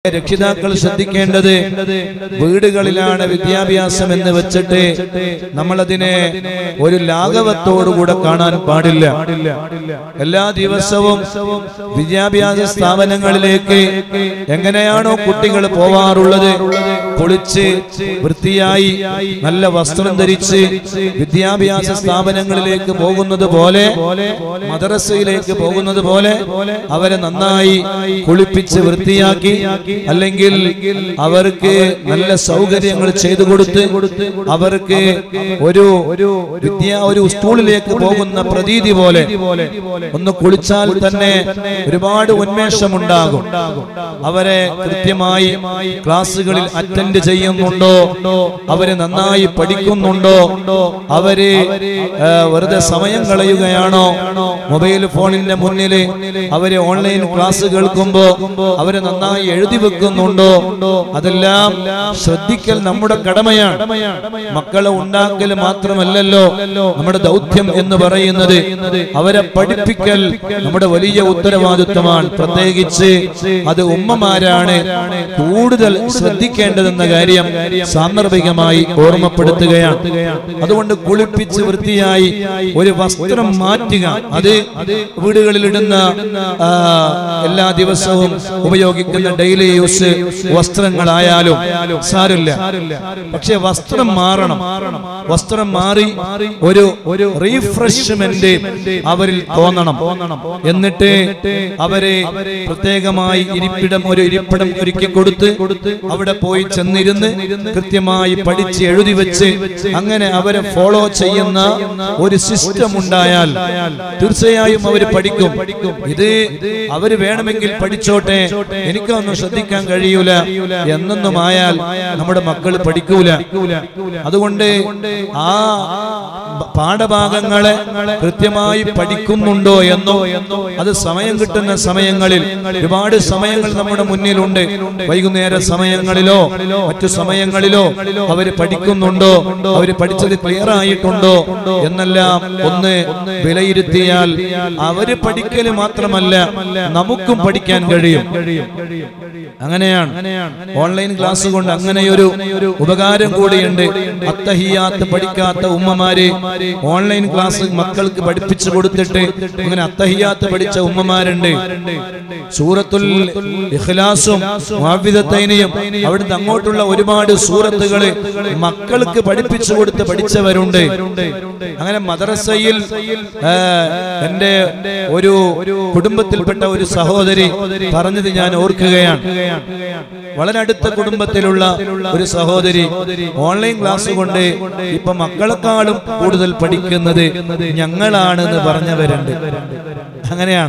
രക്ഷിതാക്കൾ ശ്രദ്ധിക്കേണ്ടത് വീടുകളിലാണ് വിദ്യാഭ്യാസം എന്ന് വെച്ചിട്ട് നമ്മളതിനെ ഒരു ലാഘവത്തോടുകൂടെ കാണാൻ പാടില്ല എല്ലാ ദിവസവും വിദ്യാഭ്യാസ സ്ഥാപനങ്ങളിലേക്ക് എങ്ങനെയാണോ കുട്ടികൾ പോവാറുള്ളത് കുളിച്ച് വൃത്തിയായി നല്ല വസ്ത്രം ധരിച്ച് വിദ്യാഭ്യാസ സ്ഥാപനങ്ങളിലേക്ക് പോകുന്നത് പോലെ മദ്രസയിലേക്ക് പോകുന്നത് പോലെ അവരെ നന്നായി കുളിപ്പിച്ച് വൃത്തിയാക്കി അല്ലെങ്കിൽ അവർക്ക് നല്ല സൗകര്യങ്ങൾ ചെയ്തു കൊടുത്ത് അവർക്ക് ഒരു വിദ്യാ ഒരു സ്കൂളിലേക്ക് പോകുന്ന പ്രതീതി പോലെ ഒന്ന് കുളിച്ചാൽ തന്നെ ഒരുപാട് ഉന്മേഷമുണ്ടാകും അവരെ കൃത്യമായി ക്ലാസ്സുകളിൽ അറ്റൻഡ് ചെയ്യുന്നുണ്ടോ അവര് നന്നായി പഠിക്കുന്നുണ്ടോ അവര് ആ, വെറുതെ സമയം കളയുകയാണോ മൊബൈൽ ഫോണിന്റെ മുന്നിൽ അവര് ഓൺലൈൻ ക്ലാസ് കേൾക്കുമ്പോ അവര് നന്നായി എഴുതി വെക്കുന്നുണ്ടോ അതെല്ലാം ശ്രദ്ധിക്കൽ നമ്മുടെ കടമയാണ് മക്കളെ ഉണ്ടാക്കൽ മാത്രമല്ലല്ലോ നമ്മുടെ ദൗത്യം എന്ന് പറയുന്നത് അവരെ പഠിപ്പിക്കൽ നമ്മുടെ വലിയ ഉത്തരവാദിത്വമാണ് പ്രത്യേകിച്ച് അത് ഉമ്മമാരാണ് കൂടുതൽ ശ്രദ്ധിക്കേണ്ടതെന്ന കാര്യം സാന്ദർഭികമായി ഓർമ്മപ്പെടുത്തുകയാണ് അതുകൊണ്ട് കുളിപ്പിച്ച് വൃത്തിയായി ഒരു വസ്ത്രം മാറ്റുക അത് വീടുകളിൽ ഇടുന്ന ആ, എല്ലാ ദിവസവും ഉപയോഗിക്കുന്ന ഡെയിലി യൂസ് വസ്ത്രങ്ങളായാലും സാരില്ല പക്ഷെ വസ്ത്രം മാറണം വസ്ത്രം മാറി ഒരു ഒരു റീഫ്രഷ്മെന്റ് അവരിൽ തോന്നണം എന്നിട്ട് അവരെ പ്രത്യേകമായി ഇരിപ്പിടം ഒരു ഇരിപ്പിടം ഒരുക്കി കൊടുത്ത് അവിടെ പോയി ചെന്നിരുന്ന് കൃത്യമായി പഠിച്ച് എഴുതി വെച്ച് അങ്ങനെ അവരെ ഫോളോ ചെയ്യുന്ന ഒരു സിസ്റ്റം ഉണ്ടായാൽ തീർച്ചയായും അവർ പഠിക്കും ഇത് അവര് വേണമെങ്കിൽ പഠിച്ചോട്ടെ എനിക്കൊന്നും ശ്രദ്ധിക്കാൻ കഴിയൂല എന്നൊന്നും ആയാൽ നമ്മുടെ മക്കൾ പഠിക്കൂല അതുകൊണ്ട് ആ പാഠഭാഗങ്ങളെ കൃത്യമായി പഠിക്കുന്നുണ്ടോ എന്നോ അത് സമയം കിട്ടുന്ന സമയങ്ങളിൽ ഒരുപാട് സമയങ്ങൾ നമ്മുടെ മുന്നിലുണ്ട് വൈകുന്നേര സമയങ്ങളിലോ മറ്റു സമയങ്ങളിലോ അവര് പഠിക്കുന്നുണ്ടോ അവര് പഠിച്ചത് ക്ലിയർ ആയിട്ടുണ്ടോ എന്നെല്ലാം ഒന്ന് വിലയിരുത്തിയാൽ അവര് പഠിക്കല് മാത്രമല്ല നമുക്കും പഠിക്കാൻ കഴിയും അങ്ങനെയാണ് ഓൺലൈൻ ക്ലാസ് കൊണ്ട് അങ്ങനെയൊരു ഉപകാരം കൂടിയുണ്ട് അത്തഹിയാത്ത് പഠിക്കാത്ത ഉമ്മമാര് ഓൺലൈൻ ക്ലാസ് മക്കൾക്ക് പഠിപ്പിച്ചു കൊടുത്തിട്ട് അങ്ങനെ അത്തഹിയാത്ത് പഠിച്ച ഉമ്മമാരുണ്ട് സൂറത്തുൽ ഇഖ്ലാസും മുഅവ്വിദത്തൈനിയും അവിടുന്ന് അങ്ങോട്ടുള്ള ഒരുപാട് സൂറത്തുകള് മക്കൾക്ക് പഠിപ്പിച്ചു കൊടുത്ത് പഠിച്ചവരുണ്ട് അങ്ങനെ മദ്രസയിൽ ആ, എന്റെ ഒരു കുടുംബത്തിൽപ്പെട്ട ഒരു സഹോദരി പറഞ്ഞത് ഞാൻ ഓർക്കുകയാണ് വളരെ അടുത്ത കുടുംബത്തിലുള്ള ഒരു സഹോദരി ഓൺലൈൻ ക്ലാസ് കൊണ്ട് ഇപ്പൊ മക്കളെക്കാളും കൂടുതൽ പഠിക്കുന്നത് ഞങ്ങളാണെന്ന് പറഞ്ഞവരുണ്ട് അങ്ങനെയാണ്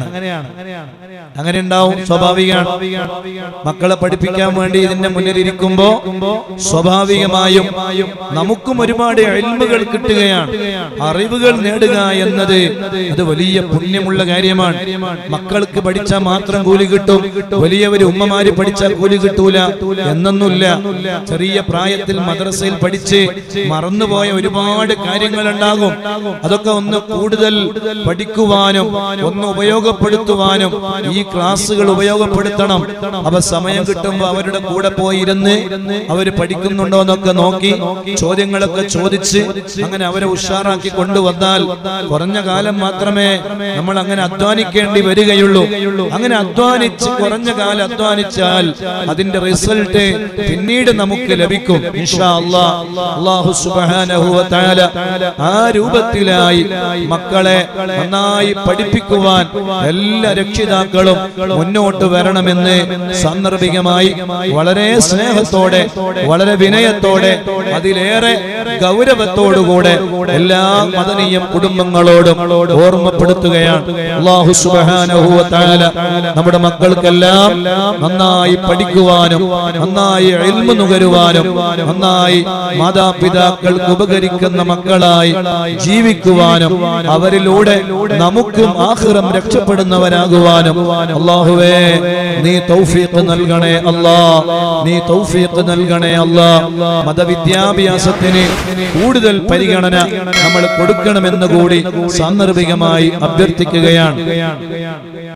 അങ്ങനെ ഉണ്ടാവും സ്വാഭാവികമാണ് മക്കളെ പഠിപ്പിക്കാൻ വേണ്ടി ഇതിന്റെ മുന്നിൽ ഇരിക്കുമ്പോ സ്വാഭാവികമായും നമുക്കും ഒരുപാട് എൽമുകൾ കിട്ടുകയാണ് അറിവുകൾ നേടുക എന്നത് അത് വലിയ പുണ്യമുള്ള കാര്യമാണ് മക്കൾക്ക് പഠിച്ചാൽ മാത്രം കൂലി കിട്ടും വലിയവര് ഉമ്മമാര് പഠിച്ചാൽ കൂലി കിട്ടൂല എന്നൊന്നുമില്ല ചെറിയ പ്രായത്തിൽ മദ്രസയിൽ പഠിച്ച് മറന്നുപോയ ഒരുപാട് കാര്യങ്ങൾ ഉണ്ടാകും അതൊക്കെ ഒന്ന് കൂടുതൽ പഠിക്കുവാനും ഒന്ന് ഉപയോഗപ്പെടുത്തുവാനും ഈ ക്ലാസ്സുകൾ ഉപയോഗപ്പെടുത്തണം അപ്പൊ സമയം കിട്ടുമ്പോ അവരുടെ കൂടെ പോയി ഇരുന്ന് അവര് പഠിക്കുന്നുണ്ടോ എന്നൊക്കെ നോക്കി ചോദ്യങ്ങളൊക്കെ ചോദിച്ച് അങ്ങനെ അവരെ ഉഷാറാക്കി കൊണ്ടുവന്നാൽ കുറഞ്ഞ കാലം മാത്രമേ നമ്മൾ അങ്ങനെ അധ്വാനിക്കേണ്ടി വരികയുള്ളൂ അങ്ങനെ അധ്വാനിച്ച് കുറഞ്ഞ കാലം അധ്വാനിച്ചാൽ അതിന്റെ റിസൾട്ട് പിന്നീട് നമുക്ക് ലഭിക്കും ഇൻഷാ അല്ലാ. അല്ലാഹു സുബ്ഹാനഹു വ തആല ആ രൂപത്തിലായി മക്കളെ നന്നായി പഠിപ്പിക്കുവാൻ എല്ലാ രക്ഷിതാക്കളും മുന്നോട്ട് വരണമെന്ന് സാന്ദർഭികമായി വളരെ സ്നേഹത്തോടെ വളരെ വിനയത്തോടെ അതിലേറെ ഗൗരവത്തോടുകൂടെ എല്ലാ മദനീയ കുടുംബങ്ങളോടും ഓർമ്മപ്പെടുത്തുകയാണ് അല്ലാഹു സുബ്ഹാനഹു വ തആല നമ്മുടെ മക്കൾക്കെല്ലാം നന്നായി പഠിക്കുവാനും നന്നായി ഇൽമു നുകരുവാനും നന്നായി മാതാപിതാക്കൾക്ക് ഉപകരിക്കുന്ന മക്കളായി ജീവിക്കുവാനും അവരിലൂടെ നമുക്കും ആഖിറം രക്ഷപ്പെടുന്നവരാകുവാനും അള്ളാഹുവേ നീ തൗഫീഖ് നൽകണേ അല്ലാ നീ തൗഫീഖ് നൽകണേ അല്ലാ മതവിദ്യാഭ്യാസത്തിന് കൂടുതൽ പരിഗണന നമ്മൾ കൊടുക്കണമെന്ന് കൂടി സാന്ദർഭികമായി അഭ്യർത്ഥിക്കുകയാണ്